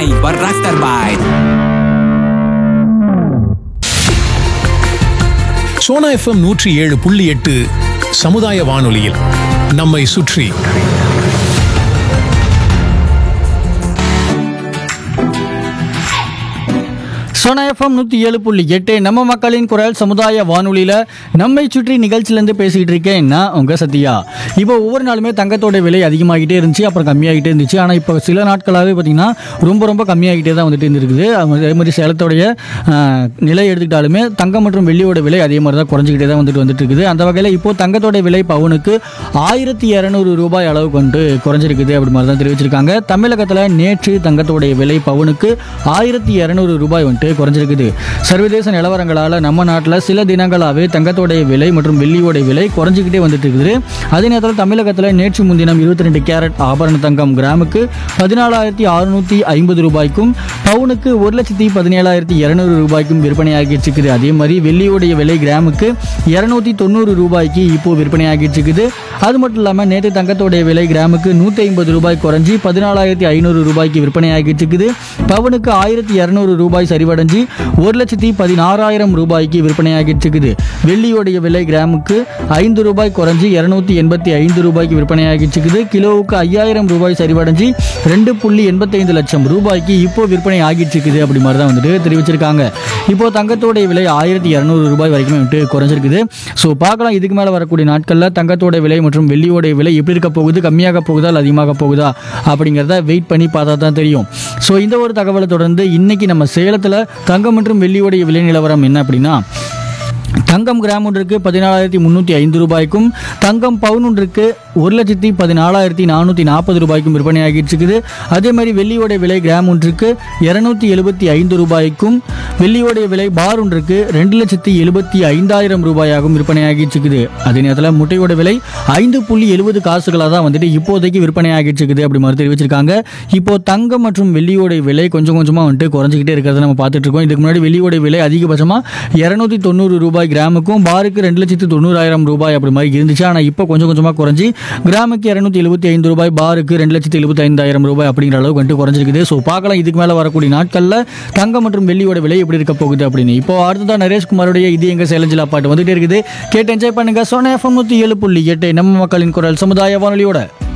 बर Rockstar by Sona FM நூற்றி ஏழு புள்ளி எட்டு சமுதாய வானொலியில் நம்மை சுற்றி சோனா எஃப்எம் நூற்றி ஏழு புள்ளி எட்டு நம்ம மக்களின் குரல் சமுதாய வானொலியில் நம்மை சுற்றி நிகழ்ச்சியிலேருந்து பேசிக்கிட்டு இருக்கேன் நான் உங்கள் சத்யா இப்போ ஒவ்வொரு நாளுமே தங்கத்தோட விலை அதிகமாகிட்டே இருந்துச்சு அப்புறம் கம்மியாகிட்டே இருந்துச்சு ஆனால் இப்போ சில நாட்களாகவே பார்த்தீங்கன்னா ரொம்ப ரொம்ப கம்மியாகிட்டே தான் வந்துட்டு இருந்திருக்குது அதே மாதிரி சேலத்தோடைய ஆஹ், நிலை எடுத்துக்கிட்டாலுமே தங்கம் மற்றும் வெள்ளியோட விலை அதே மாதிரி தான் குறைஞ்சிக்கிட்டே தான் வந்துட்டு வந்துட்டு இருக்குது அந்த வகையில் இப்போ தங்கத்தோட விலை பவுனுக்கு ஆயிரத்தி இரநூறு ரூபாய் அளவு கொண்டு குறைஞ்சிருக்குது அப்படி மாதிரி தான் தெரிவிச்சிருக்காங்க தமிழகத்தில் நேற்று தங்கத்தோடைய விலை பவுனுக்கு ஆயிரத்தி இரநூறு ரூபாய் வந்துட்டு குறைஞ்சிருக்குது சர்வதேச நிலவரங்களால் நம்ம நாட்டில் சில தினங்களாகவே தங்கத்தோடைய விலை மற்றும் வெள்ளியோடைய விலை குறைஞ்சிக்கிட்டே வந்துட்டு இருக்குது அதே நேரத்தில் தமிழகத்தில் நேற்று முன்தினம் இருபத்தி ரெண்டு கேரட் ஆபரண தங்கம் கிராமுக்கு பதினாலாயிரத்தி அறுநூற்றி ஐம்பது ரூபாய்க்கும் பவுனுக்கு ஒரு லட்சத்தி பதினேழாயிரத்தி இரநூறு ரூபாய்க்கும் விற்பனையாகிட்டு இருக்குது அதே மாதிரி வெள்ளியோடைய விலை கிராமுக்கு இரநூத்தி தொண்ணூறு ரூபாய்க்கு இப்போ விற்பனையாகிட்டு இருக்குது அது மட்டும் இல்லாமல் நேற்று தங்கத்தோடைய விலை கிராமுக்கு நூற்றி ஐம்பது ரூபாய் குறைஞ்சி பதினாலாயிரத்தி ஐநூறு ரூபாய்க்கு விற்பனையாகிட்டு இருக்குது பவுனுக்கு ஆயிரத்தி இரநூறு ரூபாய் சரிவடைஞ்சு ஒரு லட்சத்தி பதினாறாயிரம் ரூபாய்க்கு விற்பனையாகிட்டு இருக்குது வெள்ளியோடைய விலை கிராமுக்கு ஐந்து ரூபாய் குறைஞ்சி இரநூத்தி எண்பத்தி ஐந்து ரூபாய்க்கு விற்பனையாகிட்டு இருக்குது கிலோவுக்கு ஐயாயிரம் ரூபாய் சரிவடைஞ்சு ரெண்டு புள்ளி எண்பத்தைந்து லட்சம் ரூபாய்க்கு இப்போ விற்பனை ஆகிட்டு இருக்குது அப்படி மாதிரி தான் வந்துட்டு தெரிவிச்சிருக்காங்க இப்போ தங்கத்தோடைய விலை ஆயிரத்தி இரநூறு ரூபாய் வரைக்கும் வந்துட்டு குறைஞ்சிருக்குது ஸோ பார்க்கலாம் இதுக்கு மேலே வரக்கூடிய நாட்களில் தங்கத்தோட விலை மற்றும் வெள்ளியோடைய விலை எப்படி இருக்க போகுது கம்மியாக போகுதா இல்லை அதிகமாக போகுதா அப்படிங்கிறத வெயிட் பண்ணி பார்த்தா தான் தெரியும் ஸோ இந்த ஒரு தகவலை தொடர்ந்து இன்னைக்கு நம்ம சேலத்தில் தங்கம் மற்றும் வெள்ளியோடைய விலை நிலவரம் என்ன அப்படின்னா தங்கம் கிராம் ஒன்றுக்கு பதினாலாயிரத்தி முந்நூற்றி ஐந்து ரூபாய்க்கும் தங்கம் பவுன் ஒன்றுக்கு ஒரு லட்சத்தி பதினாலாயிரத்தி நானூற்றி நாற்பது ரூபாய்க்கும் விற்பனையாகிட்டு இருக்குது அதே மாதிரி வெள்ளியோடைய விலை கிராம் ஒன்றுக்கு இரநூத்தி எழுபத்தி ஐந்து ரூபாய்க்கும் வெள்ளியோடைய விலை பார் ஒன்றுக்கு ரெண்டு லட்சத்தி எழுபத்தி ஐந்தாயிரம் ரூபாயாகவும் விற்பனையாகிட்டு இருக்குது அதே நேரத்தில் முட்டையோட விலை ஐந்து புள்ளி எழுபது காசுகளாக தான் வந்துட்டு இப்போதைக்கு விற்பனையாகிட்டு இருக்குது அப்படி மாதிரி தெரிவிச்சிருக்காங்க இப்போ தங்கம் மற்றும் வெள்ளியோடைய விலை கொஞ்சம் கொஞ்சமாக வந்துட்டு குறைஞ்சிக்கிட்டே இருக்கிறத நம்ம பார்த்துட்டு இருக்கோம் இதுக்கு முன்னாடி வெள்ளியோடைய விலை அதிகபட்சமாக இரநூத்தி தொண்ணூறு ரூபாய் கிராமுக்கும் பாருக்கு ரெண்டு லட்சத்தி தொண்ணூறாயிரம் ரூபாய் அப்படி மாதிரி இருந்துச்சு ஆனால் இப்போ கொஞ்சம் கொஞ்சமாக குறைஞ்சி கிராமுக்கு இரநூத்தி எழுபத்தி ஐந்து ரூபாய் பாருக்கு ரெண்டு லட்சத்தி எழுபத்தி ஐந்தாயிரம் ரூபாய் அப்படிங்கிற அளவுக்கு வந்துட்டு குறைஞ்சிருக்குது ஸோ பார்க்கலாம் இதுக்கு மேலே வரக்கூடிய நாட்களில் தங்கம் மற்றும் வெள்ளியோட விலை எப்படி இருக்க போகுது அப்படின்னு இப்போ அடுத்ததான் நரேஷ்குமாரோடைய இது எங்க சேலஞ்சிலா பாட்டு வந்துட்டே இருக்குது கேட்டு என்ஜாய் பண்ணுங்க சோனா எஃப்எம் நூற்றி ஏழு புள்ளி எட்டு நம்ம மக்களின் குரல் சமுதாய வானொலியோட